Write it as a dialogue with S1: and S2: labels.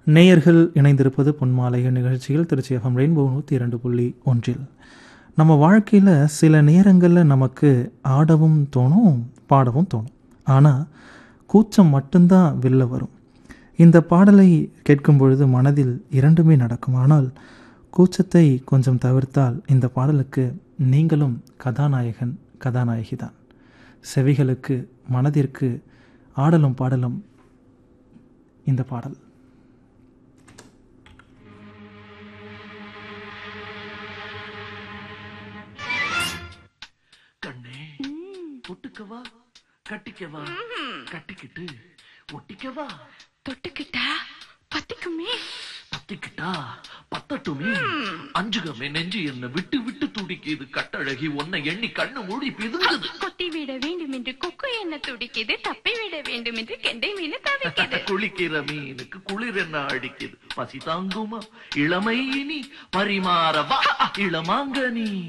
S1: நேயர்கள் இணைந்திருப்பது பொன்மாலை நிகழ்ச்சியில் திருச்சி எஃப்எம் ரெயின்போ நூற்றி இரண்டு புள்ளி ஒன்றில் நம்ம வாழ்க்கையில் சில நேரங்களில் நமக்கு ஆடவும் தோணும் பாடவும் தோணும் ஆனால் கூச்சம் மட்டும்தான் வெளில வரும் இந்த பாடலை கேட்கும் பொழுது மனதில் இரண்டுமே நடக்கும் ஆனால் கூச்சத்தை கொஞ்சம் தவிர்த்தால் இந்த பாடலுக்கு நீங்களும் கதாநாயகன் கதாநாயகி தான் செவிகளுக்கு மனதிற்கு ஆடலும் பாடலும் இந்த பாடல்
S2: கண்ணே ஒட்டுக்கவா கட்டிக்கவா கட்டிக்கிட்டு ஒட்டிக்கவா
S3: தொட்டுக்கிட்டா பத்திக்குமே
S2: பத்திக்கிட்டா பத்தட்டுமே அஞ்சுகமே நெஞ்சு என்ன விட்டு விட்டு துடிக்குது கட்டழகி உன்னை எண்ணி கண்ணு மூடி பிதுங்குது
S3: கொத்தி விட வேண்டும் என்று கொக்கு என்ன துடிக்குது தப்பி விட வேண்டும் என்று கெண்டை மீன் தவிக்குது
S2: குளிக்கிற மீனுக்கு குளிர் என்ன அடிக்குது பசி தாங்குமா இளமை இனி பரிமாறவா இளமாங்கனி